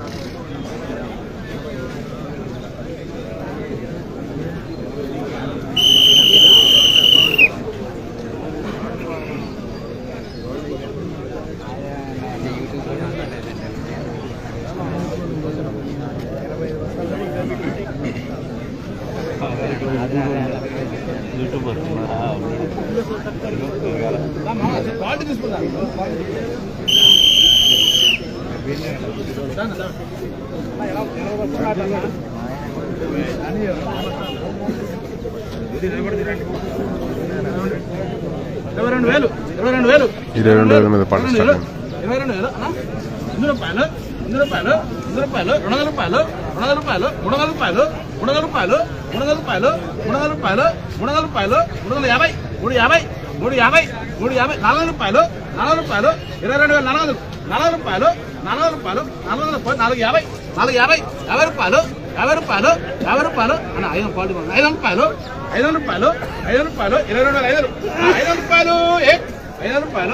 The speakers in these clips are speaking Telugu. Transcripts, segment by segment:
ఇరవై రెండు వేలు ఇరవై రెండు వేలు ఇరవై రెండు వేల మీద పంట ఇరవై రెండు స్టార్ట్ వేలు ఇరవై రెండు వేలు అన్న వంద రూపాయలు వంద రూపాయలు వంద రూపాయలు రెండు వందల రూపాయలు రెండు వందల రూపాయలు మూడు వందల రూపాయలు మూడు వందల రూపాయలు మూడు వందల రూపాయలు మూడు వందల రూపాయలు మూడు వందల రూపాయలు మూడు వందల యాభై మూడు యాభై మూడు యాభై మూడు యాభై నాలుగు వందల రూపాయలు నాలుగు వందల రూపాయలు ఇరవై రెండు వేల నాలుగు వందలు నాలుగు రూపాయలు నాలుగు వందల రూపాయలు నాలుగు వందల రూపాయలు నాలుగు యాభై నాలుగు యాభై యాభై రూపాయలు యాభై రూపాయలు యాభై రూపాయలు అన్న ఐదు క్వాలిటీ బాగుంది ఐదు వందల రూపాయలు ఐదు వందల రూపాయలు ఐదు వందల రూపాయలు ఇరవై రెండు వేల ఐదు వందలు ఐదు వందల రూపాయలు ఏ ఐదు వందల రూపాయలు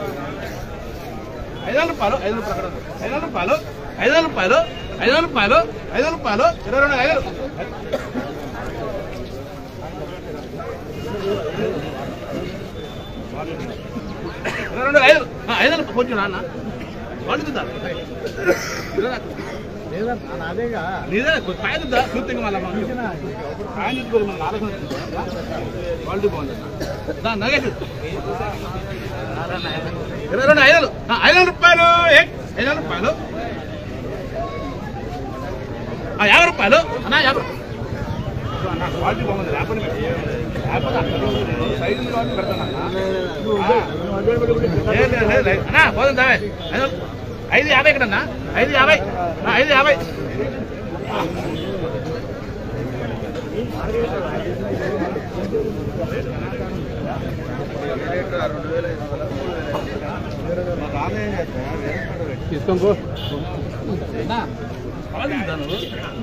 ఐదు వందల రూపాయలు ఐదు వందల రూపాయలు ఐదు వందల రూపాయలు ఐదు వందల రూపాయలు ఐదు వందల రూపాయలు ఐదు వందల రూపాయలు ఇరవై రెండు ఐదు ఇరవై రెండు ఐదు ఆ, ఐదు వందల కొంచెం నాన్న వాళ్ళు చూద్దా నీదే కాయ చూద్దా చూస్తే మళ్ళీ కాయ చూసుకోరు మన ఆలోచన క్వాలిటీ బాగుంది దా, నగేష్ ఇరవై రెండు ఐదు వందలు. ఆ, ఐదు వందల రూపాయలు ఏ? ఐదు వందల రూపాయలు ఆ, యాభై రూపాయలు అన్నా యాభై అన్నా, క్వాలిటీ బాగుంది లేకపోతే లేకపోతే అక్కడ సైజు కాబట్టి పెడతానన్నా ఆ. లేదు, లేదు, లేదు, లేదు. అన్నా పోదాం దావే ఐదు ఐదు యాభై ఎక్కడన్నా ఐదు యాభై ఆ, ఐదు యాభై తీసుకొని పో అన్నా, కావాలి ఉందా నువ్వు?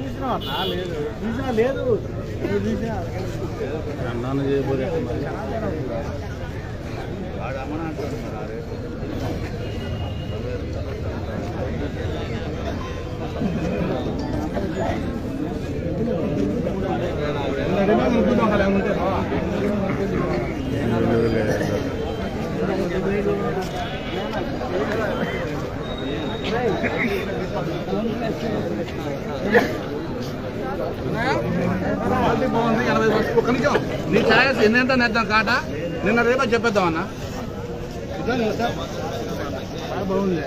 అన్నాను చేయబోదే రెండు వేల ఐదు వందలు. క్వాలిటీ బాగుంది ఎనభై వరకు ఒక్క నిమిషం నీ ఛాయస్ ఎన్ని ఎంత నేద్దాం కాట నిన్న రేపే చెప్పేద్దాం అన్న బాగుంది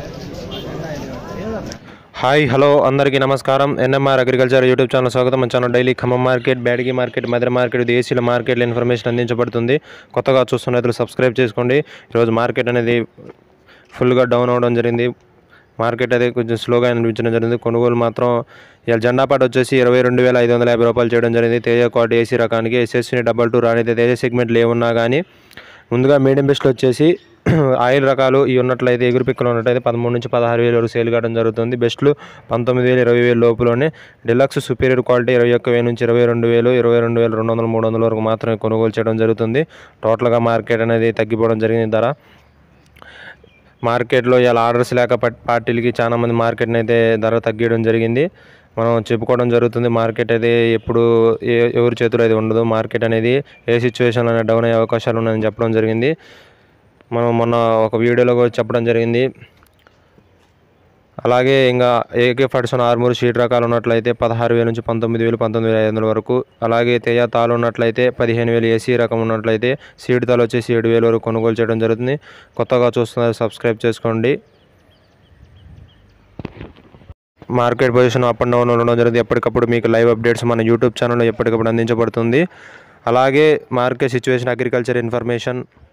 హాయ్ హలో అందరికీ నమస్కారం ఎన్ఎంఆర్ అగ్రికల్చర్ యూట్యూబ్ ఛానల్ స్వాగతం మన channel daily Khammam market Byadagi market Madhura market దేశీయుల మార్కెట్ల ఇన్ఫర్మేషన్ అందించబడుతుంది కొత్తగా చూస్తున్న రైతులు సబ్స్క్రైబ్ చేసుకోండి ఈరోజు మార్కెట్ అనేది ఫుల్గా డౌన్ అవ్వడం జరిగింది మార్కెట్ అయితే కొంచెం స్లోగా అనిపించడం జరిగింది కొనుగోలు మాత్రం ఇవాళ జెండా పాట వచ్చేసి ఇరవై రెండు వేల ఐదు వందల యాభై రూపాయలు చేయడం జరిగింది తేజ క్వాలిటీ ఏసీ రకానికి ఎస్ఎస్ని డబల్ టూ రానిది తేజ సెగ్మెంట్లు ఏమున్నా కానీ ముందుగా మీడియం బెస్ట్లో వచ్చేసి ఆయిల్ రకాలు ఇవి ఉన్నట్లయితే ఎగురు పిక్కలు ఉన్నట్లయితే పదమూడు నుంచి పదహారు వేలు వరకు సేల్ కావడం జరుగుతుంది బెస్ట్లు పంతొమ్మిది వేలు ఇరవై వేలు లోపులోనే డిలక్స్ సుపీరియర్ క్వాలిటీ ఇరవై ఒక్క వేలు నుంచి ఇరవై రెండు వేలు ఇరవై రెండు వేలు రెండు వందలు మూడు వందల వరకు మాత్రమే కొనుగోలు చేయడం జరుగుతుంది టోటల్గా మార్కెట్ అనేది తగ్గిపోవడం జరిగింది ధర మార్కెట్లో ఇలా ఆర్డర్స్ లేక పట్- పార్టీలకి చాలా మంది మార్కెట్ని అయితే ధర తగ్గించడం జరిగింది మనం చెప్పుకోవడం జరుగుతుంది మార్కెట్ అయితే ఎప్పుడు ఏ ఎవరి చేతిలో అయితే ఉండదు మార్కెట్ అనేది ఏ సిచ్యువేషన్లో డౌన్ అయ్యే అవకాశాలు ఉన్నాయని చెప్పడం జరిగింది మనం మొన్న ఒక వీడియోలో కూడా చెప్పడం జరిగింది అలాగే ఇంకా ఏకే ఫర్సన్ ఆర్మూర్ షీట్ రకాలు ఉన్నట్లయితే పదహారు వేల నుంచి పంతొమ్మిది వేలు పంతొమ్మిది వేల ఐదు వందల వరకు అలాగే తేజ తాలు ఉన్నట్లయితే పదిహేను వేలు ఏసీ రకం ఉన్నట్లయితే సీడ్ తాలు వచ్చేసి ఏడు వేల వరకు కొనుగోలు చేయడం జరుగుతుంది కొత్తగా చూస్తున్నారు సబ్స్క్రైబ్ చేసుకోండి market position up and down ఉండడం జరుగుతుంది ఎప్పటికప్పుడు మీకు లైవ్ అప్డేట్స్ మన యూట్యూబ్ ఛానల్లో ఎప్పటికప్పుడు అందించబడుతుంది అలాగే మార్కెట్ సిచ్యువేషన్ అగ్రికల్చర్ ఇన్ఫర్మేషన్